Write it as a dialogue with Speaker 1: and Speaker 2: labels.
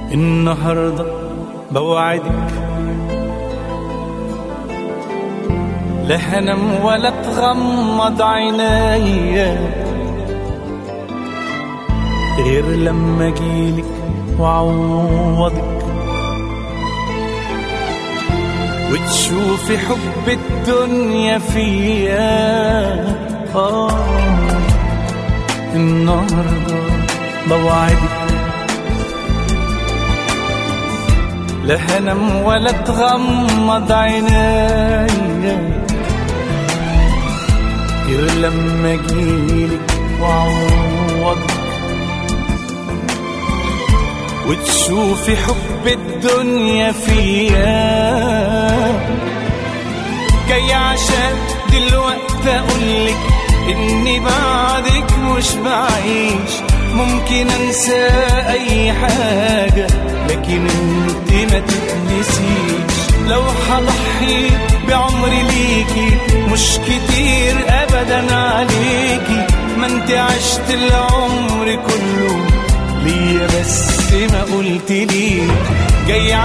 Speaker 1: النهاردة بوعدك لا هنام ولا تغمض عينيا غير لما اجيلك واعوضك وتشوفي حب الدنيا فيا آه النهارده بوعدك لا هنام ولا تغمض عينيا غير لما اجيلك واعوضك وتشوفي حب الدنيا فيا جاي عشان دلوقتي اقولك اني بعدك مش بعيش ممكن انسى اي حاجة لكن انت ما تتنسيش لو هضحي بعمري ليكي مش كتير ابدا عليكي ما انت عشت العمر كله ليا بس ما قلت لي جاي